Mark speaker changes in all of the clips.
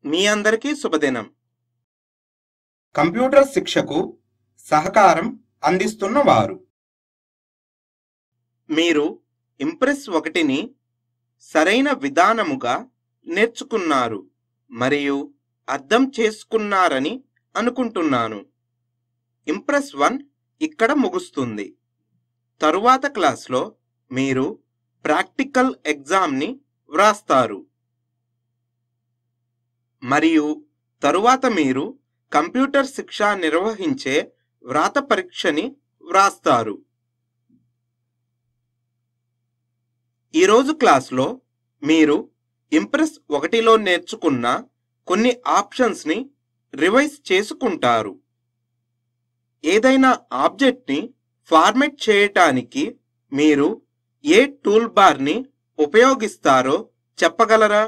Speaker 1: మీ అందరికీ శుభదినం
Speaker 2: కంప్యూటర్ శిక్షకు సహకారం అందిస్తున్న వారు
Speaker 1: మీరు ఇంప్రెస్ ఒకటిని సరైన విధానముగా నేర్చుకున్నారు మరియు అర్థం చేసుకున్నారని అనుకుంటున్నాను ఇంప్రెస్ వన్ ఇక్కడ ముగుస్తుంది తరువాత క్లాస్లో మీరు ప్రాక్టికల్ ఎగ్జామ్ని వ్రాస్తారు మరియు తరువాత మీరు కంప్యూటర్ శిక్ష నిర్వహించే వ్రాత పరీక్షని వ్రాస్తారు ఈరోజు క్లాస్లో మీరు ఇంప్రెస్ ఒకటిలో నేర్చుకున్న కొన్ని ఆప్షన్స్ని రివైజ్ చేసుకుంటారు ఏదైనా ఆబ్జెక్ట్ని ఫార్మెట్ చేయటానికి మీరు ఏ టూల్ బార్ని ఉపయోగిస్తారో చెప్పగలరా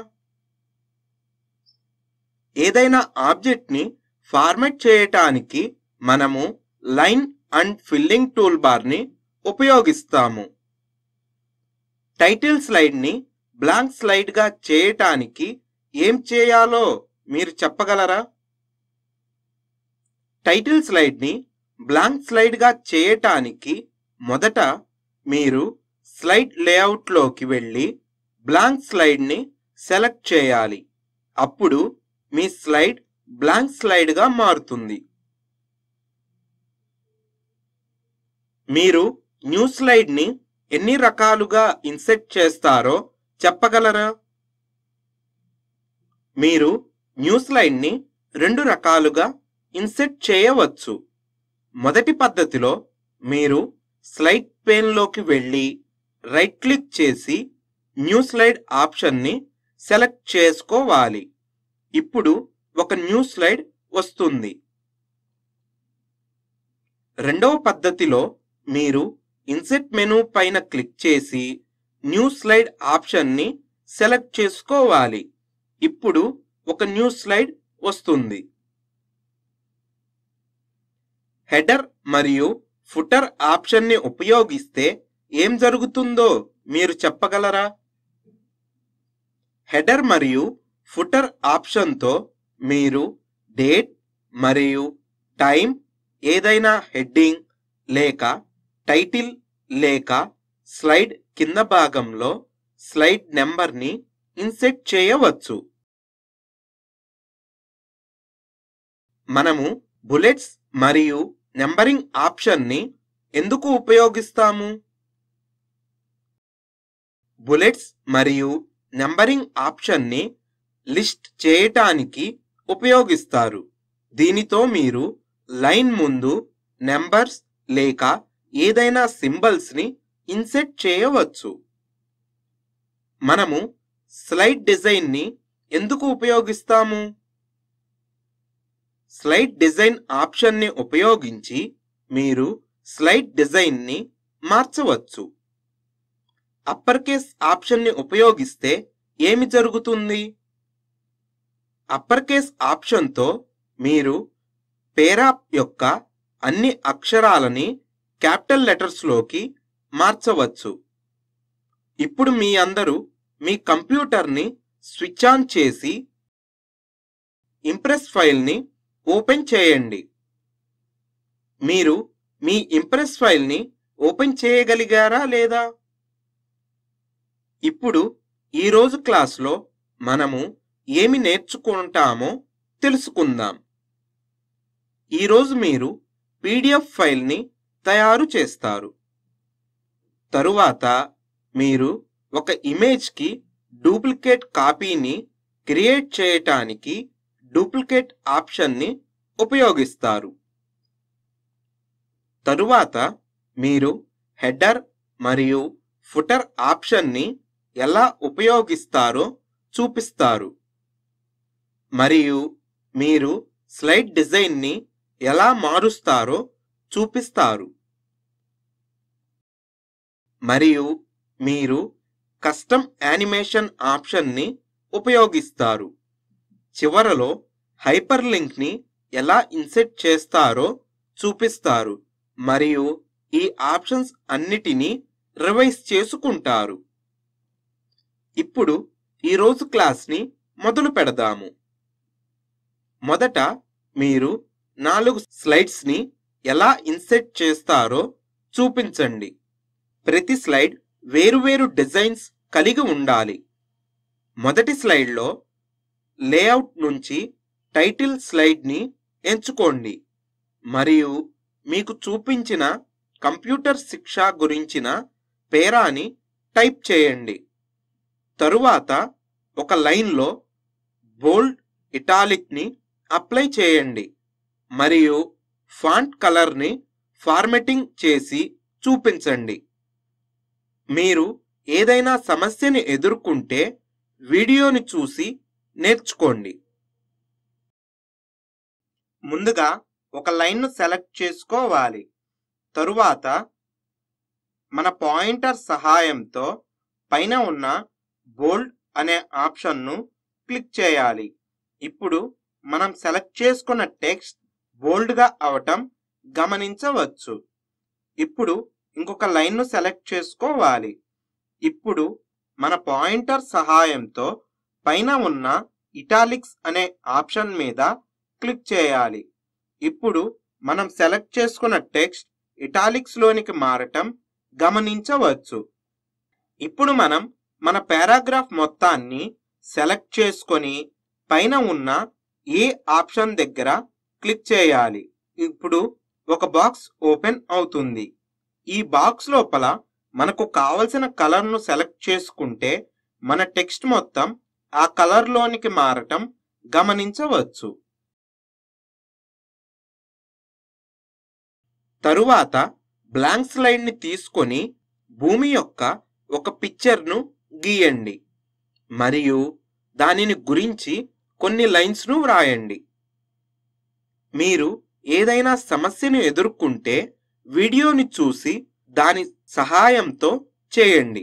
Speaker 1: ఏదైనా ఆబ్జెక్ట్ని ఫార్మెట్ చేయటానికి మనము లైన్ అండ్ ఫిల్లింగ్ టూల్ బార్ని ఉపయోగిస్తాము టైటిల్ స్లైడ్ని బ్లాంక్ స్లైడ్గా చేయటానికి ఏం చేయాలో మీరు చెప్పగలరా టైటిల్ స్లైడ్ని బ్లాంక్ స్లైడ్గా చేయటానికి మొదట మీరు స్లైడ్ లేఅవుట్లోకి వెళ్ళి బ్లాంక్ స్లైడ్ని సెలెక్ట్ చేయాలి అప్పుడు మీ స్లైడ్ బ్లాంక్ స్లైడ్గా మారుతుంది మీరు న్యూ స్లైడ్ని ఎన్ని రకాలుగా ఇన్సెట్ చేస్తారో చెప్పగలరా మీరు న్యూ స్లైడ్ని రెండు రకాలుగా ఇన్సెట్ చేయవచ్చు మొదటి పద్ధతిలో మీరు స్లైడ్ పేన్లోకి వెళ్ళి రైట్ క్లిక్ చేసి న్యూ స్లైడ్ ఆప్షన్ని సెలెక్ట్ చేసుకోవాలి ఇప్పుడు ఒక న్యూ స్లైడ్ వస్తుంది రెండవ పద్ధతిలో మీరు ఇన్సెట్ మెనూ పైన క్లిక్ చేసి న్యూ స్లైడ్ ఆప్షన్ని సెలెక్ట్ చేసుకోవాలి ఇప్పుడు ఒక న్యూ స్లైడ్ వస్తుంది హెడర్ మరియు ఫుటర్ ఆప్షన్ని ఉపయోగిస్తే ఏం జరుగుతుందో మీరు చెప్పగలరా హెడర్ మరియు ఫుటర్ ఆప్షన్తో మీరు డేట్ మరియు టైం ఏదైనా హెడ్డింగ్ లేక టైటిల్ లేక స్లైడ్ కింద భాగంలో స్లైడ్ నెంబర్ని ఇన్సెట్ చేయవచ్చు మనము బుల్లెట్స్ మరియు నెంబరింగ్ ఆప్షన్ని ఎందుకు ఉపయోగిస్తాము బుల్లెట్స్ మరియు నెంబరింగ్ ఆప్షన్ని లిస్ట్ చేయటానికి ఉపయోగిస్తారు దీనితో మీరు లైన్ ముందు నెంబర్స్ లేక ఏదైనా సింబల్స్ ని ఇన్సెట్ చేయవచ్చు మనము స్లైడ్ డిజైన్ ని ఎందుకు ఉపయోగిస్తాము స్లైడ్ డిజైన్ ఆప్షన్ ని ఉపయోగించి మీరు స్లైడ్ డిజైన్ ని మార్చవచ్చు అప్పర్ కేస్ ఆప్షన్ ని ఉపయోగిస్తే ఏమి జరుగుతుంది అప్పర్ కేస్ ఆప్షన్తో మీరు పేరా యొక్క అన్ని అక్షరాలని క్యాపిటల్ లెటర్స్లోకి మార్చవచ్చు ఇప్పుడు మీ అందరూ మీ కంప్యూటర్ని స్విచ్ ఆన్ చేసి ఇంప్రెస్ ఫైల్ని ఓపెన్ చేయండి మీరు మీ ఇంప్రెస్ ఫైల్ని ఓపెన్ చేయగలిగారా లేదా ఇప్పుడు ఈరోజు క్లాస్లో మనము ఏమి నేర్చుకుంటామో తెలుసుకుందాం ఈరోజు మీరు పీడిఎఫ్ ఫైల్ని తయారు చేస్తారు తరువాత మీరు ఒక ఇమేజ్కి డూప్లికేట్ కాపీని క్రియేట్ చేయటానికి డూప్లికేట్ ఆప్షన్ని ఉపయోగిస్తారు తరువాత మీరు హెడర్ మరియు ఫుటర్ ఆప్షన్ని ఎలా ఉపయోగిస్తారో చూపిస్తారు మరియు మీరు స్లైడ్ డిజైన్ని ఎలా మారుస్తారో చూపిస్తారు మరియు మీరు కస్టమ్ యానిమేషన్ ఆప్షన్ని ఉపయోగిస్తారు చివరలో హైపర్ లింక్ని ఎలా ఇన్సెట్ చేస్తారో చూపిస్తారు మరియు ఈ ఆప్షన్స్ అన్నిటినీ రివైజ్ చేసుకుంటారు ఇప్పుడు ఈరోజు క్లాస్ని మొదలు పెడదాము మొదట మీరు నాలుగు స్లైడ్స్ని ఎలా ఇన్సెట్ చేస్తారో చూపించండి ప్రతి స్లైడ్ వేరువేరు డిజైన్స్ కలిగి ఉండాలి మొదటి స్లైడ్లో లేఅవుట్ నుంచి టైటిల్ స్లైడ్ని ఎంచుకోండి మరియు మీకు చూపించిన కంప్యూటర్ శిక్ష గురించిన పేరాని టైప్ చేయండి తరువాత ఒక లైన్లో బోల్డ్ ఇటాలిక్ని అప్లై చేయండి మరియు ఫాంట్ కలర్ని ఫార్మెటింగ్ చేసి చూపించండి మీరు ఏదైనా సమస్యని ఎదుర్కొంటే వీడియోని చూసి నేర్చుకోండి ముందుగా ఒక లైన్ను సెలెక్ట్ చేసుకోవాలి తరువాత మన పాయింటర్ సహాయంతో పైన ఉన్న బోల్డ్ అనే ఆప్షన్ను క్లిక్ చేయాలి ఇప్పుడు మనం సెలెక్ట్ చేసుకున్న టెక్స్ట్ బోల్డ్గా అవటం గమనించవచ్చు ఇప్పుడు ఇంకొక లైన్ను సెలెక్ట్ చేసుకోవాలి ఇప్పుడు మన పాయింటర్ సహాయంతో పైన ఉన్న ఇటాలిక్స్ అనే ఆప్షన్ మీద క్లిక్ చేయాలి ఇప్పుడు మనం సెలెక్ట్ చేసుకున్న టెక్స్ట్ ఇటాలిక్స్ లోనికి మారటం గమనించవచ్చు ఇప్పుడు మనం మన పారాగ్రాఫ్ మొత్తాన్ని సెలెక్ట్ చేసుకొని పైన ఉన్న ఏ ఆప్షన్ దగ్గర క్లిక్ చేయాలి ఇప్పుడు ఒక బాక్స్ ఓపెన్ అవుతుంది ఈ బాక్స్ లోపల మనకు కావలసిన కలర్ను సెలెక్ట్ చేసుకుంటే మన టెక్స్ట్ మొత్తం ఆ కలర్లోనికి మారటం గమనించవచ్చు తరువాత బ్లాంక్ స్లైడ్ని తీసుకొని భూమి యొక్క ఒక పిక్చర్ను గీయండి మరియు దానిని గురించి కొన్ని లైన్స్ను వ్రాయండి మీరు ఏదైనా సమస్యను ఎదుర్కొంటే వీడియోని చూసి దాని సహాయంతో చేయండి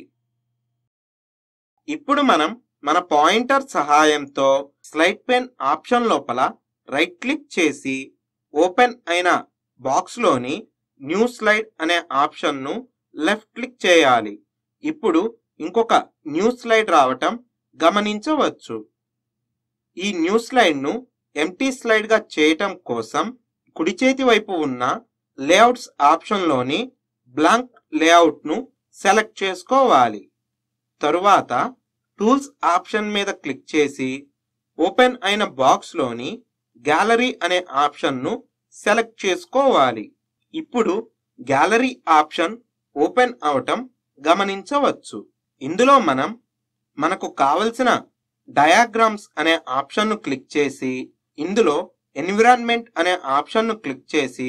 Speaker 1: ఇప్పుడు మనం మన పాయింటర్ సహాయంతో స్లైడ్ పెన్ ఆప్షన్ లోపల రైట్ క్లిక్ చేసి ఓపెన్ అయిన బాక్స్లోని న్యూ స్లైడ్ అనే ఆప్షన్ను లెఫ్ట్ క్లిక్ చేయాలి ఇప్పుడు ఇంకొక న్యూ స్లైడ్ రావటం గమనించవచ్చు ఈ న్యూ స్లైడ్ను ఎంటీ స్లైడ్గా చేయటం కోసం కుడి చేతి వైపు ఉన్న లేఅవుట్స్ ఆప్షన్లోని బ్లాంక్ లేఅవుట్ను సెలెక్ట్ చేసుకోవాలి తరువాత టూల్స్ ఆప్షన్ మీద క్లిక్ చేసి ఓపెన్ అయిన బాక్స్లోని గ్యాలరీ అనే ఆప్షన్ను సెలెక్ట్ చేసుకోవాలి ఇప్పుడు గ్యాలరీ ఆప్షన్ ఓపెన్ అవటం గమనించవచ్చు ఇందులో మనం మనకు కావలసిన డయాగ్రామ్స్ అనే ఆప్షన్ను క్లిక్ చేసి ఇందులో ఎన్విరాన్మెంట్ అనే ఆప్షన్ను క్లిక్ చేసి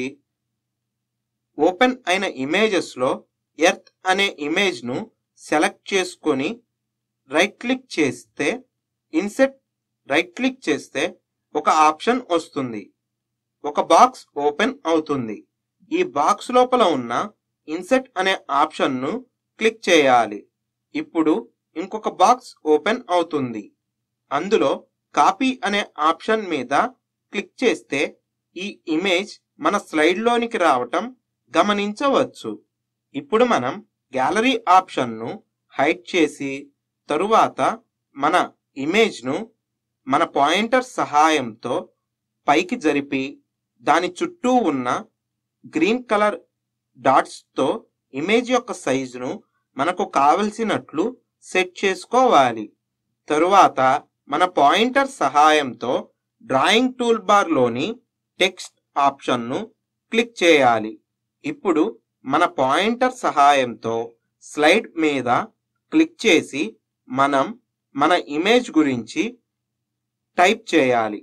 Speaker 1: ఓపెన్ అయిన ఇమేజెస్లో ఎర్త్ అనే ఇమేజ్ను సెలెక్ట్ చేసుకొని రైట్ క్లిక్ చేస్తే ఇన్సెట్ రైట్ క్లిక్ చేస్తే ఒక ఆప్షన్ వస్తుంది ఒక బాక్స్ ఓపెన్ అవుతుంది ఈ బాక్స్ లోపల ఉన్న ఇన్సెట్ అనే ఆప్షన్ను క్లిక్ చేయాలి ఇప్పుడు ఇంకొక బాక్స్ ఓపెన్ అవుతుంది అందులో కాపీ అనే ఆప్షన్ మీద క్లిక్ చేస్తే ఈ ఇమేజ్ మన స్లైడ్లోనికి రావటం గమనించవచ్చు ఇప్పుడు మనం గ్యాలరీ ఆప్షన్ను హైడ్ చేసి తరువాత మన ఇమేజ్ను మన పాయింటర్ సహాయంతో పైకి జరిపి దాని చుట్టూ ఉన్న గ్రీన్ కలర్ డాట్స్తో ఇమేజ్ యొక్క సైజును మనకు కావలసినట్లు సెట్ చేసుకోవాలి తరువాత మన పాయింటర్ సహాయంతో డ్రాయింగ్ టూల్ బార్లోని టెక్స్ట్ ఆప్షన్ను క్లిక్ చేయాలి ఇప్పుడు మన పాయింటర్ సహాయంతో స్లైడ్ మీద క్లిక్ చేసి మనం మన ఇమేజ్ గురించి టైప్ చేయాలి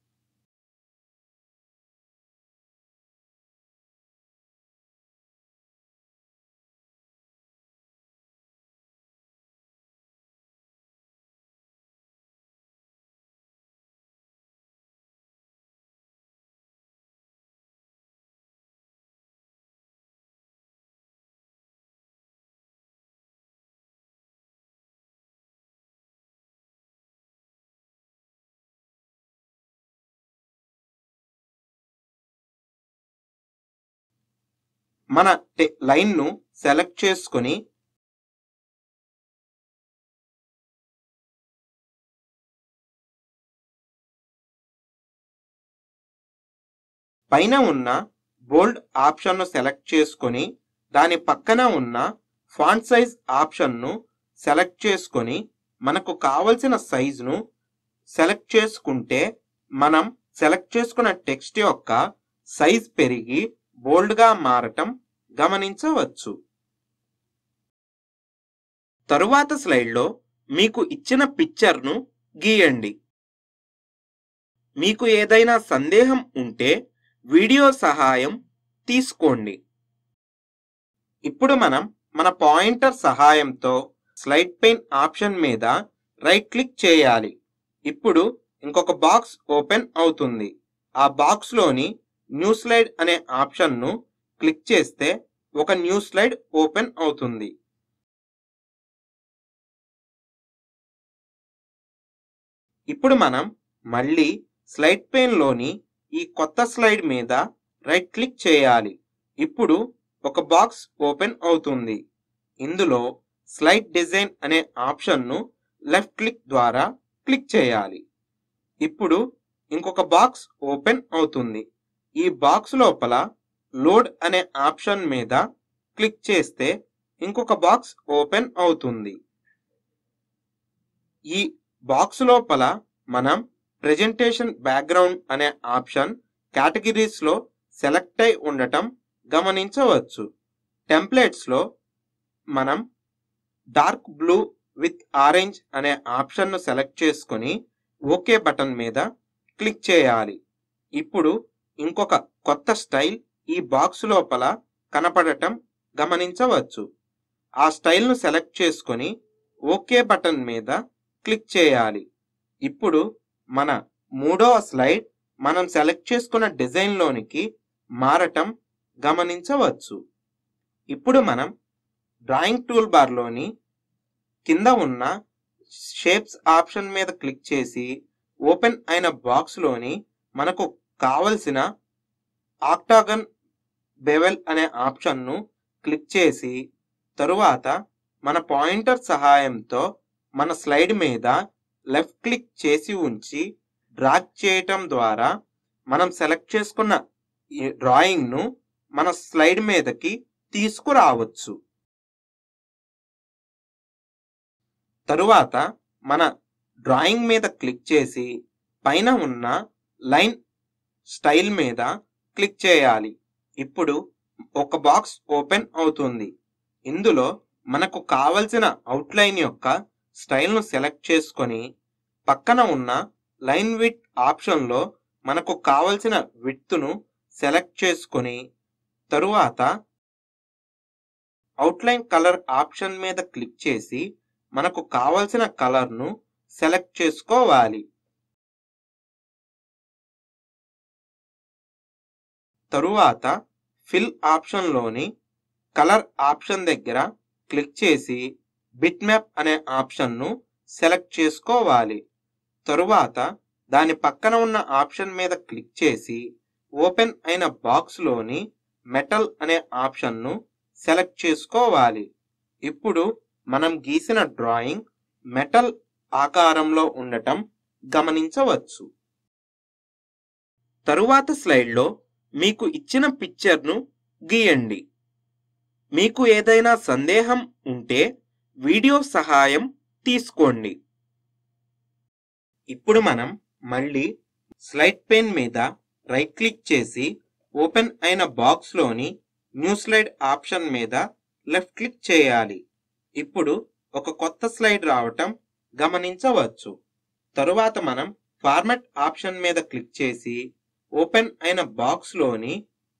Speaker 1: మన లైన్ను సెలెక్ట్ చేసుకొని పైన ఉన్న బోల్డ్ ఆప్షన్ను సెలెక్ట్ చేసుకొని దాని పక్కన ఉన్న ఫాంట్ సైజ్ ఆప్షన్ను సెలెక్ట్ చేసుకొని మనకు కావలసిన సైజును సెలెక్ట్ చేసుకుంటే మనం సెలెక్ట్ చేసుకున్న టెక్స్ట్ యొక్క సైజ్ పెరిగి బోల్డ్గా మారటం గమనించవచ్చు తరువాత స్లైడ్లో మీకు ఇచ్చిన పిక్చర్ను గీయండి మీకు ఏదైనా సందేహం ఉంటే వీడియో సహాయం తీసుకోండి ఇప్పుడు మనం మన పాయింటర్ సహాయంతో స్లైడ్ పెయిన్ ఆప్షన్ మీద రైట్ క్లిక్ చేయాలి ఇప్పుడు ఇంకొక బాక్స్ ఓపెన్ అవుతుంది ఆ బాక్స్లోని న్యూ స్లైడ్ అనే ఆప్షన్ను క్లిక్ చేస్తే ఒక న్యూ స్లైడ్ ఓపెన్ అవుతుంది ఇప్పుడు మనం మళ్ళీ స్లైడ్ లోని ఈ కొత్త స్లైడ్ మీద రైట్ క్లిక్ చేయాలి ఇప్పుడు ఒక బాక్స్ ఓపెన్ అవుతుంది ఇందులో స్లైడ్ డిజైన్ అనే ఆప్షన్ను లెఫ్ట్ క్లిక్ ద్వారా క్లిక్ చేయాలి ఇప్పుడు ఇంకొక బాక్స్ ఓపెన్ అవుతుంది ఈ బాక్స్ లోపల లోడ్ అనే ఆప్షన్ మీద క్లిక్ చేస్తే ఇంకొక బాక్స్ ఓపెన్ అవుతుంది ఈ బాక్స్ లోపల మనం ప్రెజెంటేషన్ బ్యాక్గ్రౌండ్ అనే ఆప్షన్ కేటగిరీస్ లో సెలెక్ట్ అయి ఉండటం గమనించవచ్చు టెంప్లెట్స్ లో మనం డార్క్ బ్లూ విత్ ఆరెంజ్ అనే ఆప్షన్ను సెలెక్ట్ చేసుకొని ఓకే బటన్ మీద క్లిక్ చేయాలి ఇప్పుడు ఇంకొక కొత్త స్టైల్ ఈ బాక్స్ లోపల కనపడటం గమనించవచ్చు ఆ స్టైల్ను సెలెక్ట్ చేసుకొని ఓకే బటన్ మీద క్లిక్ చేయాలి ఇప్పుడు మన మూడవ స్లైడ్ మనం సెలెక్ట్ చేసుకున్న డిజైన్లోనికి మారటం గమనించవచ్చు ఇప్పుడు మనం డ్రాయింగ్ టూల్ బార్లోని కింద ఉన్న షేప్స్ ఆప్షన్ మీద క్లిక్ చేసి ఓపెన్ అయిన బాక్స్లోని మనకు కావలసిన ఆక్టాగన్ బెవెల్ అనే ఆప్షన్ను క్లిక్ చేసి తరువాత మన పాయింటర్ సహాయంతో మన స్లైడ్ మీద లెఫ్ట్ క్లిక్ చేసి ఉంచి డ్రాగ్ చేయటం ద్వారా మనం సెలెక్ట్ చేసుకున్న ఈ డ్రాయింగ్ను మన స్లైడ్ మీదకి తీసుకురావచ్చు తరువాత మన డ్రాయింగ్ మీద క్లిక్ చేసి పైన ఉన్న లైన్ స్టైల్ మీద క్లిక్ చేయాలి ఇప్పుడు ఒక బాక్స్ ఓపెన్ అవుతుంది ఇందులో మనకు కావలసిన అవుట్లైన్ యొక్క స్టైల్ను సెలెక్ట్ చేసుకొని పక్కన ఉన్న లైన్ విత్ ఆప్షన్లో మనకు కావలసిన విడ్త్ను సెలెక్ట్ చేసుకొని తరువాత అవుట్లైన్ కలర్ ఆప్షన్ మీద క్లిక్ చేసి మనకు కావలసిన కలర్ను సెలెక్ట్ చేసుకోవాలి తరువాత ఫిల్ ఆప్షన్లోని కలర్ ఆప్షన్ దగ్గర క్లిక్ చేసి బిట్ మ్యాప్ అనే ఆప్షన్ను సెలెక్ట్ చేసుకోవాలి తరువాత దాని పక్కన ఉన్న ఆప్షన్ మీద క్లిక్ చేసి ఓపెన్ అయిన బాక్స్లోని మెటల్ అనే ఆప్షన్ను సెలెక్ట్ చేసుకోవాలి ఇప్పుడు మనం గీసిన డ్రాయింగ్ మెటల్ ఆకారంలో ఉండటం గమనించవచ్చు తరువాత స్లైడ్లో మీకు ఇచ్చిన పిక్చర్ను గీయండి మీకు ఏదైనా సందేహం ఉంటే వీడియో సహాయం తీసుకోండి ఇప్పుడు మనం మళ్ళీ స్లైడ్ పెన్ మీద రైట్ క్లిక్ చేసి ఓపెన్ అయిన బాక్స్లోని న్యూ స్లైడ్ ఆప్షన్ మీద లెఫ్ట్ క్లిక్ చేయాలి ఇప్పుడు ఒక కొత్త స్లైడ్ రావటం గమనించవచ్చు తరువాత మనం ఫార్మాట్ ఆప్షన్ మీద క్లిక్ చేసి ఓపెన్ అయిన బాక్స్లోని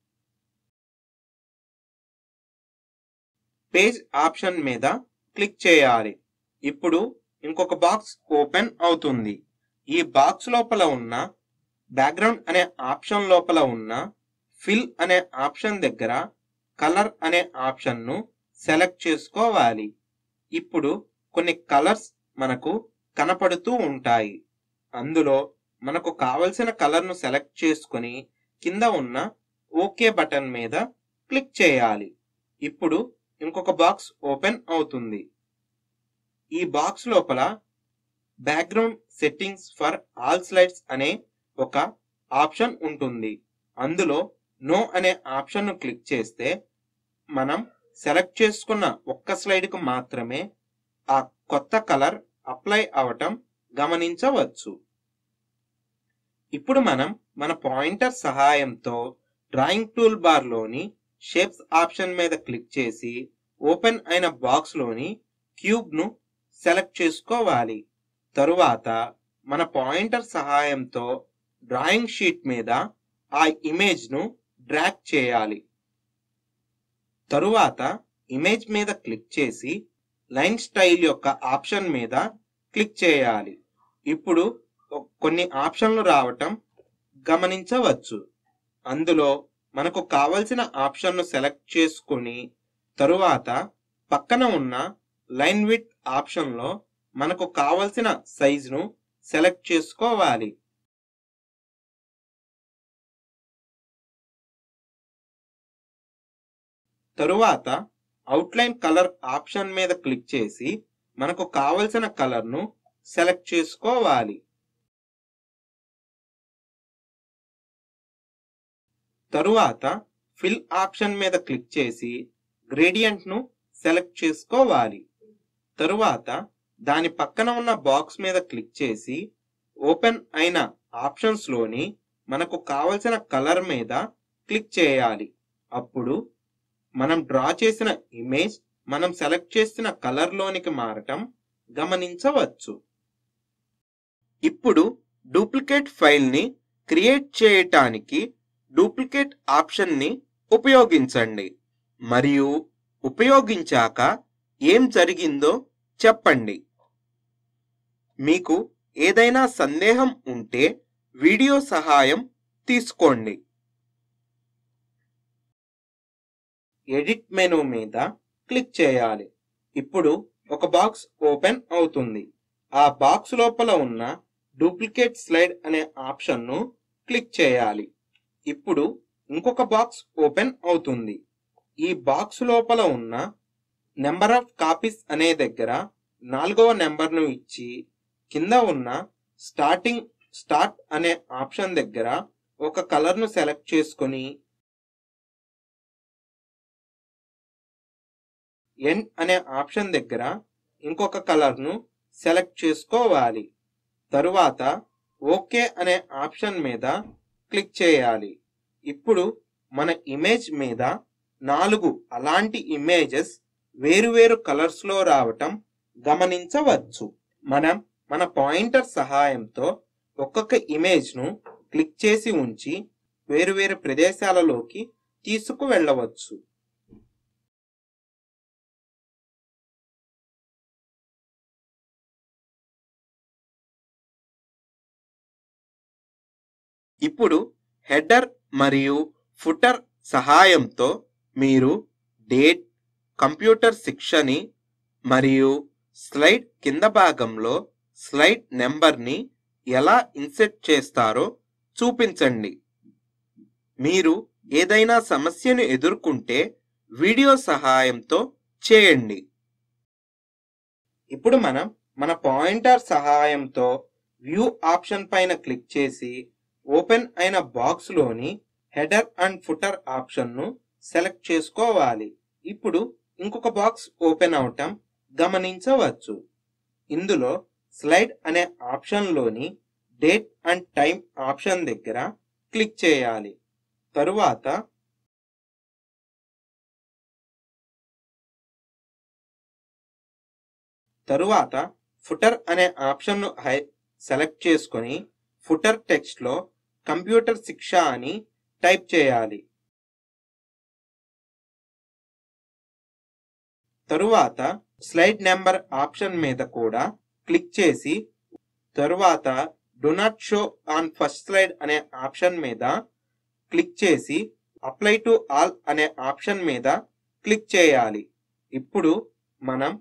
Speaker 1: పేజ్ ఆప్షన్ మీద క్లిక్ చేయాలి ఇప్పుడు ఇంకొక బాక్స్ ఓపెన్ అవుతుంది ఈ బాక్స్ లోపల ఉన్న బ్యాక్గ్రౌండ్ అనే ఆప్షన్ లోపల ఉన్న ఫిల్ అనే ఆప్షన్ దగ్గర కలర్ అనే ఆప్షన్ను సెలెక్ట్ చేసుకోవాలి ఇప్పుడు కొన్ని కలర్స్ మనకు కనపడుతూ ఉంటాయి అందులో మనకు కావలసిన కలర్ను సెలెక్ట్ చేసుకొని కింద ఉన్న ఓకే బటన్ మీద క్లిక్ చేయాలి ఇప్పుడు ఇంకొక బాక్స్ ఓపెన్ అవుతుంది ఈ బాక్స్ లోపల background settings for all slides అనే ఒక ఆప్షన్ ఉంటుంది అందులో నో అనే ఆప్షన్ను క్లిక్ చేస్తే మనం సెలెక్ట్ చేసుకున్న ఒక్క స్లైడ్కు మాత్రమే ఆ కొత్త కలర్ అప్లై అవటం గమనించవచ్చు ఇప్పుడు మనం మన పాయింటర్ సహాయంతో డ్రాయింగ్ టూల్ బార్లోని షేప్స్ ఆప్షన్ మీద క్లిక్ చేసి ఓపెన్ అయిన బాక్స్లోని క్యూబ్ను సెలెక్ట్ చేసుకోవాలి తరువాత మన పాయింటర్ సహాయంతో డ్రాయింగ్ షీట్ మీద ఆ ఇమేజ్ను డ్రాగ్ చేయాలి తరువాత ఇమేజ్ మీద క్లిక్ చేసి లైన్ స్టైల్ యొక్క ఆప్షన్ మీద క్లిక్ చేయాలి ఇప్పుడు ఒ- కొన్ని ఆప్షన్లు రావటం గమనించవచ్చు అందులో మనకు కావలసిన ఆప్షన్ను సెలెక్ట్ చేసుకుని తరువాత పక్కన ఉన్న లైన్ విత్ ఆప్షన్లో మనకు కావలసిన సైజును సెలెక్ట్ చేసుకోవాలి తరువాత అవుట్లైన్ కలర్ ఆప్షన్ మీద క్లిక్ చేసి మనకు కావలసిన కలర్ను సెలెక్ట్ చేసుకోవాలి తరువాత ఫిల్ ఆప్షన్ మీద క్లిక్ చేసి గ్రేడియంట్ ను సెలెక్ట్ చేసుకోవాలి తరువాత దాని పక్కన ఉన్న బాక్స్ మీద క్లిక్ చేసి ఓపెన్ అయిన ఆప్షన్స్ లోని మనకు కావలసిన కలర్ మీద క్లిక్ చేయాలి అప్పుడు మనం డ్రా చేసిన ఇమేజ్ మనం సెలెక్ట్ చేసిన కలర్ లోనికి మారటం గమనించవచ్చు ఇప్పుడు డూప్లికేట్ ఫైల్ ని క్రియేట్ చేయటానికి డూప్లికేట్ ఆప్షన్ ని ఉపయోగించండి మరియు ఉపయోగించాక ఏం జరిగిందో చెప్పండి మీకు ఏదైనా సందేహం ఉంటే వీడియో సహాయం తీసుకోండి ఎడిట్ మెనూ మీద క్లిక్ చేయాలి ఇప్పుడు ఒక బాక్స్ ఓపెన్ అవుతుంది ఆ బాక్స్ లోపల ఉన్న డూప్లికేట్ స్లైడ్ అనే ఆప్షన్ను క్లిక్ చేయాలి ఇప్పుడు ఇంకొక బాక్స్ ఓపెన్ అవుతుంది ఈ బాక్స్ లోపల ఉన్న నెంబర్ ఆఫ్ కాపీస్ అనే దగ్గర నాలుగవ నెంబర్ను ఇచ్చి కింద ఉన్న స్టార్టింగ్ స్టార్ట్ అనే ఆప్షన్ దగ్గర ఒక కలర్ను సెలెక్ట్ చేసుకొని ఎన్ అనే ఆప్షన్ దగ్గర ఇంకొక కలర్ను సెలెక్ట్ చేసుకోవాలి తరువాత ఓకే అనే ఆప్షన్ మీద క్లిక్ చేయాలి ఇప్పుడు మన ఇమేజ్ మీద నాలుగు అలాంటి ఇమేజెస్ వేరువేరు కలర్స్ లో రావటం గమనించవచ్చు మనం మన పాయింటర్ సహాయంతో ఒక్కొక్క ఇమేజ్ ను క్లిక్ చేసి ఉంచి వేరువేరు ప్రదేశాలలోకి తీసుకు వెళ్ళవచ్చు ఇప్పుడు హెడర్ మరియు ఫుటర్ సహాయంతో మీరు డేట్ కంప్యూటర్ శిక్షని మరియు స్లైడ్ కింద భాగంలో స్లైడ్ నెంబర్ని ఎలా ఇన్సెట్ చేస్తారో చూపించండి మీరు ఏదైనా సమస్యను ఎదుర్కొంటే వీడియో సహాయంతో చేయండి ఇప్పుడు మనం మన పాయింటర్ సహాయంతో వ్యూ ఆప్షన్ పైన క్లిక్ చేసి ఓపెన్ అయిన బాక్స్ లోని హెడర్ అండ్ ఫుటర్ ఆప్షన్ ను సెలెక్ట్ చేసుకోవాలి ఇప్పుడు ఇంకొక బాక్స్ ఓపెన్ అవటం గమనించవచ్చు ఇందులో స్లైడ్ అనే ఆప్షన్ లోని డేట్ అండ్ టైం ఆప్షన్ దగ్గర క్లిక్ చేయాలి తరువాత తరువాత ఫుటర్ అనే ఆప్షన్ ను హై సెలెక్ట్ చేసుకొని ఫుటర్ టెక్స్ట్ లో కంప్యూటర్ శిక్ష అని టైప్ చేయాలి తరువాత స్లైడ్ నెంబర్ ఆప్షన్ మీద కూడా క్లిక్ చేసి తరువాత do not show on first slide అనే ఆప్షన్ మీద క్లిక్ చేసి అప్లై టు ఆల్ అనే ఆప్షన్ మీద క్లిక్ చేయాలి ఇప్పుడు మనం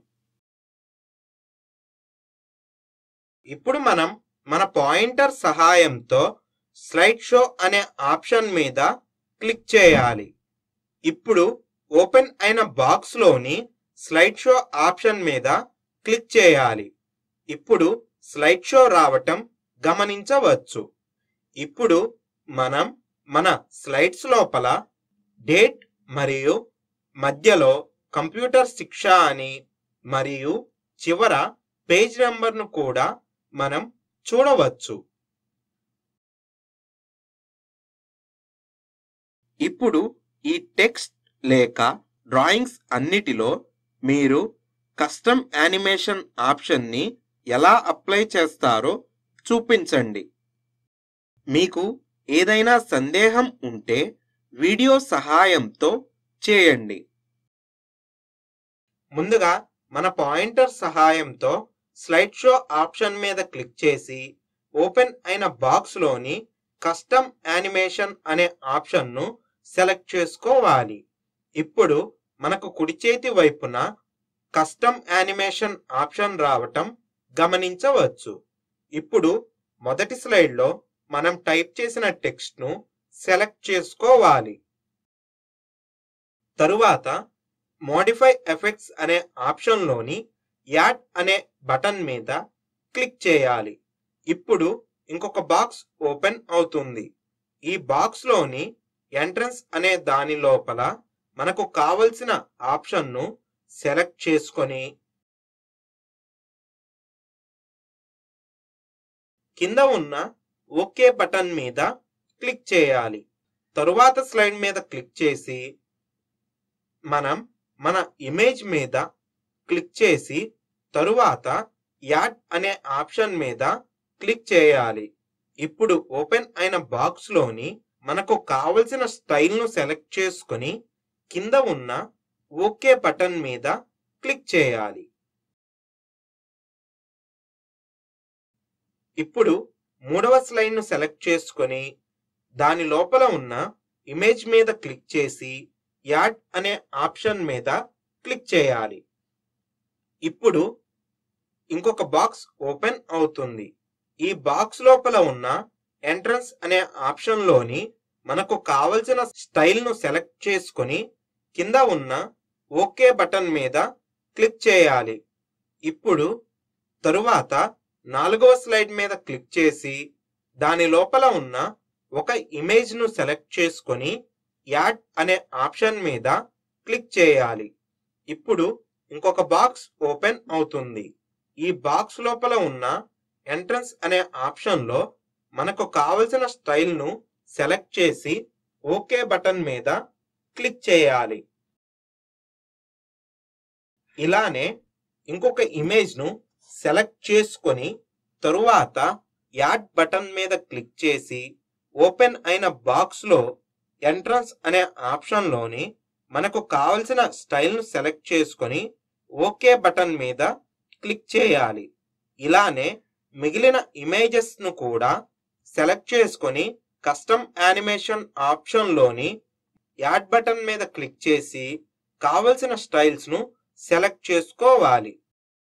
Speaker 1: ఇప్పుడు మనం మన పాయింటర్ సహాయంతో స్లైడ్ షో అనే ఆప్షన్ మీద క్లిక్ చేయాలి ఇప్పుడు ఓపెన్ అయిన బాక్స్ లోని స్లైడ్ షో ఆప్షన్ మీద క్లిక్ చేయాలి ఇప్పుడు స్లైడ్ షో రావటం గమనించవచ్చు ఇప్పుడు మనం మన స్లైడ్స్ లోపల డేట్ మరియు మధ్యలో కంప్యూటర్ శిక్ష అని మరియు చివర పేజ్ నెంబర్ను కూడా మనం చూడవచ్చు ఇప్పుడు ఈ టెక్స్ట్ లేక డ్రాయింగ్స్ అన్నిటిలో మీరు కస్టమ్ యానిమేషన్ ఆప్షన్ని ఎలా అప్లై చేస్తారో చూపించండి మీకు ఏదైనా సందేహం ఉంటే వీడియో సహాయంతో చేయండి ముందుగా మన పాయింటర్ సహాయంతో స్లైడ్ షో ఆప్షన్ మీద క్లిక్ చేసి ఓపెన్ అయిన బాక్స్లోని కస్టమ్ యానిమేషన్ అనే ఆప్షన్ను సెలెక్ట్ చేసుకోవాలి ఇప్పుడు మనకు కుడి చేతి వైపున కస్టమ్ యానిమేషన్ ఆప్షన్ రావటం గమనించవచ్చు ఇప్పుడు మొదటి స్లైడ్లో మనం టైప్ చేసిన టెక్స్ట్ను సెలెక్ట్ చేసుకోవాలి తరువాత మోడిఫై ఎఫెక్ట్స్ అనే ఆప్షన్లోని యాడ్ అనే బటన్ మీద క్లిక్ చేయాలి ఇప్పుడు ఇంకొక బాక్స్ ఓపెన్ అవుతుంది ఈ బాక్స్లోని ఎంట్రన్స్ అనే దాని లోపల మనకు కావలసిన ఆప్షన్ను సెలెక్ట్ చేసుకొని కింద ఉన్న ఓకే బటన్ మీద క్లిక్ చేయాలి తరువాత స్లైడ్ మీద క్లిక్ చేసి మనం మన ఇమేజ్ మీద క్లిక్ చేసి తరువాత యాడ్ అనే ఆప్షన్ మీద క్లిక్ చేయాలి ఇప్పుడు ఓపెన్ అయిన బాక్స్లోని మనకు కావలసిన స్టైల్ను సెలెక్ట్ చేసుకొని కింద ఉన్న ఓకే బటన్ మీద క్లిక్ చేయాలి ఇప్పుడు మూడవ స్లైడ్ను సెలెక్ట్ చేసుకొని దాని లోపల ఉన్న ఇమేజ్ మీద క్లిక్ చేసి యాడ్ అనే ఆప్షన్ మీద క్లిక్ చేయాలి ఇప్పుడు ఇంకొక బాక్స్ ఓపెన్ అవుతుంది ఈ బాక్స్ లోపల ఉన్న ఎంట్రన్స్ అనే ఆప్షన్లోని మనకు కావలసిన స్టైల్ను సెలెక్ట్ చేసుకొని కింద ఉన్న ఓకే బటన్ మీద క్లిక్ చేయాలి ఇప్పుడు తరువాత నాలుగవ స్లైడ్ మీద క్లిక్ చేసి దాని లోపల ఉన్న ఒక ఇమేజ్ను సెలెక్ట్ చేసుకొని యాడ్ అనే ఆప్షన్ మీద క్లిక్ చేయాలి ఇప్పుడు ఇంకొక బాక్స్ ఓపెన్ అవుతుంది ఈ బాక్స్ లోపల ఉన్న ఎంట్రన్స్ అనే ఆప్షన్లో మనకు కావలసిన స్టైల్ను సెలెక్ట్ చేసి ఓకే బటన్ మీద క్లిక్ చేయాలి ఇలానే ఇంకొక ఇమేజ్ను సెలెక్ట్ చేసుకొని తరువాత యాడ్ బటన్ మీద క్లిక్ చేసి ఓపెన్ అయిన బాక్స్లో ఎంట్రన్స్ అనే ఆప్షన్లోని మనకు కావలసిన స్టైల్ను సెలెక్ట్ చేసుకొని ఓకే బటన్ మీద క్లిక్ చేయాలి ఇలానే మిగిలిన ఇమేజెస్ను కూడా సెలెక్ట్ చేసుకొని కస్టమ్ యానిమేషన్ ఆప్షన్లోని యాడ్ బటన్ మీద క్లిక్ చేసి కావలసిన స్టైల్స్ను సెలెక్ట్ చేసుకోవాలి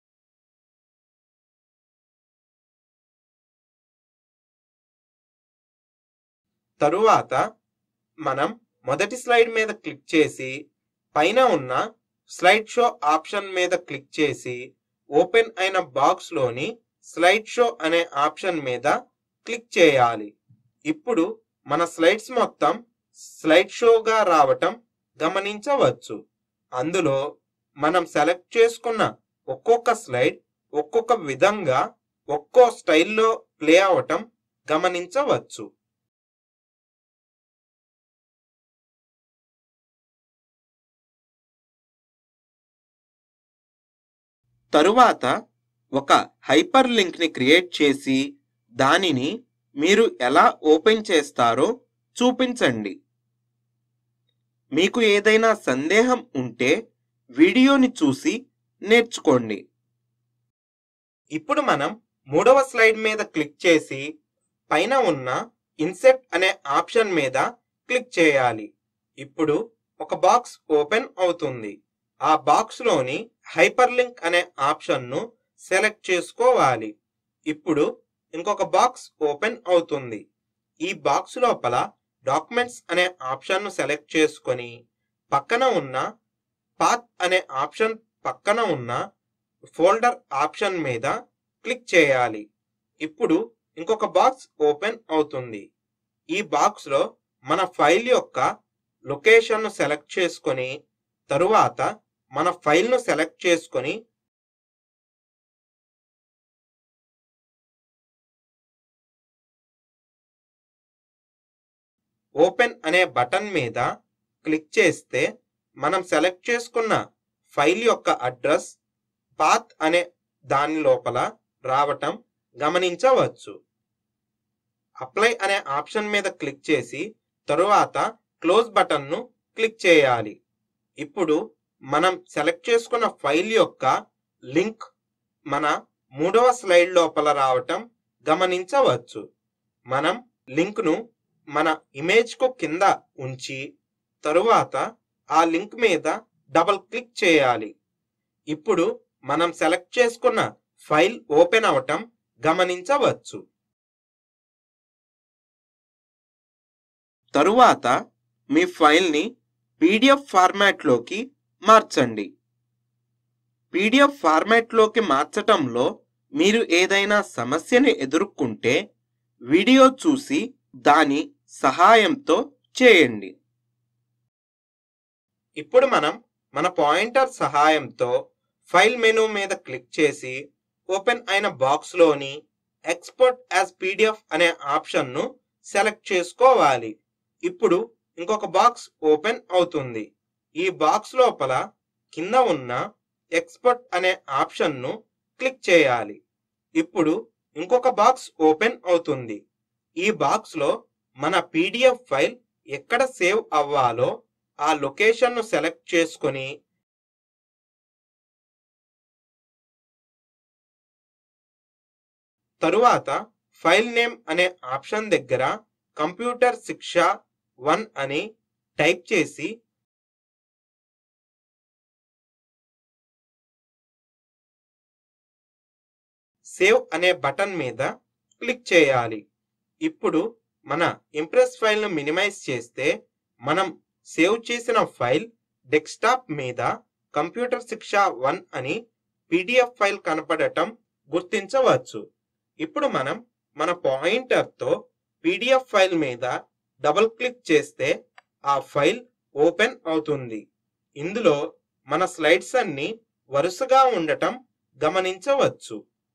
Speaker 1: తరువాత మనం మొదటి స్లైడ్ మీద క్లిక్ చేసి పైన ఉన్న స్లైడ్ షో ఆప్షన్ మీద క్లిక్ చేసి ఓపెన్ అయిన బాక్స్లోని స్లైడ్ షో అనే ఆప్షన్ మీద క్లిక్ చేయాలి ఇప్పుడు మన స్లైడ్స్ మొత్తం స్లైడ్ షోగా రావటం గమనించవచ్చు అందులో మనం సెలెక్ట్ చేసుకున్న ఒక్కొక్క స్లైడ్ ఒక్కొక్క విధంగా ఒక్కో స్టైల్లో ప్లే అవటం గమనించవచ్చు తరువాత ఒక హైపర్ లింక్ని క్రియేట్ చేసి దానిని మీరు ఎలా ఓపెన్ చేస్తారో చూపించండి మీకు ఏదైనా సందేహం ఉంటే వీడియోని చూసి నేర్చుకోండి ఇప్పుడు మనం మూడవ స్లైడ్ మీద క్లిక్ చేసి పైన ఉన్న ఇన్సెట్ అనే ఆప్షన్ మీద క్లిక్ చేయాలి ఇప్పుడు ఒక బాక్స్ ఓపెన్ అవుతుంది ఆ బాక్స్లోని హైపర్ లింక్ అనే ఆప్షన్ను సెలెక్ట్ చేసుకోవాలి ఇప్పుడు ఇంకొక బాక్స్ ఓపెన్ అవుతుంది ఈ బాక్స్ లోపల డాక్యుమెంట్స్ అనే ఆప్షన్ను సెలెక్ట్ చేసుకొని పక్కన ఉన్న పాత్ అనే ఆప్షన్ పక్కన ఉన్న ఫోల్డర్ ఆప్షన్ మీద క్లిక్ చేయాలి ఇప్పుడు ఇంకొక బాక్స్ ఓపెన్ అవుతుంది ఈ బాక్స్లో మన ఫైల్ యొక్క లొకేషన్ను సెలెక్ట్ చేసుకొని తరువాత మన ఫైల్ను సెలెక్ట్ చేసుకొని ఓపెన్ అనే బటన్ మీద క్లిక్ చేస్తే మనం సెలెక్ట్ చేసుకున్న ఫైల్ యొక్క అడ్రస్ పాత్ అనే దాని లోపల రావటం గమనించవచ్చు అప్లై అనే ఆప్షన్ మీద క్లిక్ చేసి తరువాత క్లోజ్ బటన్ను క్లిక్ చేయాలి ఇప్పుడు మనం సెలెక్ట్ చేసుకున్న ఫైల్ యొక్క లింక్ మన మూడవ స్లైడ్ లోపల రావటం గమనించవచ్చు మనం లింక్ను మన ఇమేజ్కు కింద ఉంచి తరువాత ఆ లింక్ మీద డబుల్ క్లిక్ చేయాలి ఇప్పుడు మనం సెలెక్ట్ చేసుకున్న ఫైల్ ఓపెన్ అవటం గమనించవచ్చు తరువాత మీ ఫైల్ని పీడిఎఫ్ ఫార్మాట్లోకి మార్చండి పీడిఎఫ్ ఫార్మాట్లోకి మార్చటంలో మీరు ఏదైనా సమస్యని ఎదుర్కొంటే వీడియో చూసి దాని సహాయంతో చేయండి ఇప్పుడు మనం మన పాయింటర్ సహాయంతో ఫైల్ మెనూ మీద క్లిక్ చేసి ఓపెన్ అయిన బాక్స్లోని ఎక్స్పోర్ట్ యాజ్ పీడిఎఫ్ అనే ఆప్షన్ను సెలెక్ట్ చేసుకోవాలి ఇప్పుడు ఇంకొక బాక్స్ ఓపెన్ అవుతుంది ఈ బాక్స్ లోపల కింద ఉన్న ఎక్స్పోర్ట్ అనే ఆప్షన్ను క్లిక్ చేయాలి ఇప్పుడు ఇంకొక బాక్స్ ఓపెన్ అవుతుంది ఈ బాక్స్లో మన పీడిఎఫ్ ఫైల్ ఎక్కడ సేవ్ అవ్వాలో ఆ లొకేషన్ను సెలెక్ట్ చేసుకొని తరువాత ఫైల్ నేమ్ అనే ఆప్షన్ దగ్గర కంప్యూటర్ శిక్ష వన్ అని టైప్ చేసి సేవ్ అనే బటన్ మీద క్లిక్ చేయాలి ఇప్పుడు మన ఇంప్రెస్ ఫైల్ను మినిమైజ్ చేస్తే మనం సేవ్ చేసిన ఫైల్ డెస్క్టాప్ మీద కంప్యూటర్ శిక్ష వన్ అని పీడిఎఫ్ ఫైల్ కనపడటం గుర్తించవచ్చు ఇప్పుడు మనం మన పాయింటర్తో పీడిఎఫ్ ఫైల్ మీద డబుల్ క్లిక్ చేస్తే ఆ ఫైల్ ఓపెన్ అవుతుంది ఇందులో మన స్లైడ్స్ అన్ని వరుసగా ఉండటం గమనించవచ్చు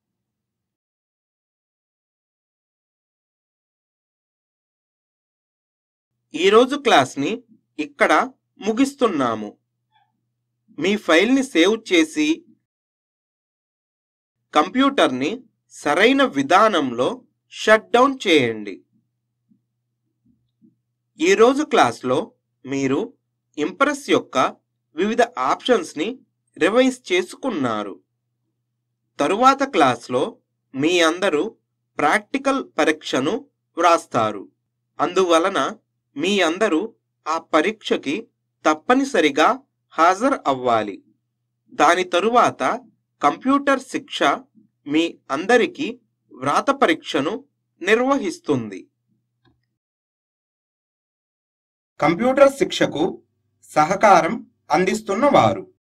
Speaker 1: ఈరోజు క్లాస్ని ఇక్కడ ముగిస్తున్నాము మీ ఫైల్ని సేవ్ చేసి కంప్యూటర్ని సరైన విధానంలో షట్ డౌన్ చేయండి ఈరోజు క్లాస్లో మీరు ఇంప్రెస్ యొక్క వివిధ ఆప్షన్స్ని రివైజ్ చేసుకున్నారు తరువాత క్లాస్లో మీ అందరూ ప్రాక్టికల్ పరీక్షను వ్రాస్తారు అందువలన మీ అందరూ ఆ పరీక్షకి తప్పనిసరిగా హాజరు అవ్వాలి దాని తరువాత కంప్యూటర్ శిక్ష మీ అందరికీ వ్రాత పరీక్షను నిర్వహిస్తుంది
Speaker 2: కంప్యూటర్ శిక్షకు సహకారం అందిస్తున్నవారు